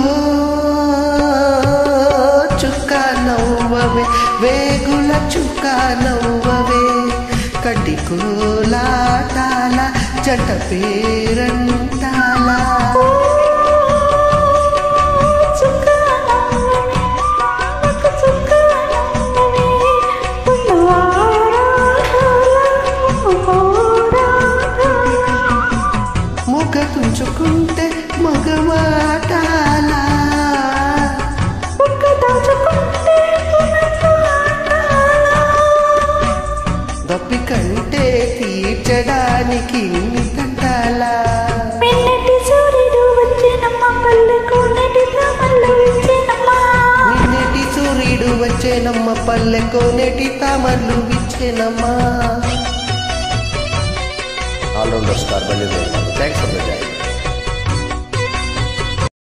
చుక్క నవ్వవే వేగుల చుక్క నవ్వవే కడ్డికోలాటాల జంట పేరంటాల ముఖ తుంచుకుంటే మగవాటాల దప్పి కంటే తీర్చడానికి ఇన్ని తంటాలా నిన్నటి సూర్యుడు వచ్చేనమ్మ పల్లెకో నెటి తామర్లు విచ్చేనమ్మా ఆల్రౌండర్ స్టార్ బండి థ్యాంక్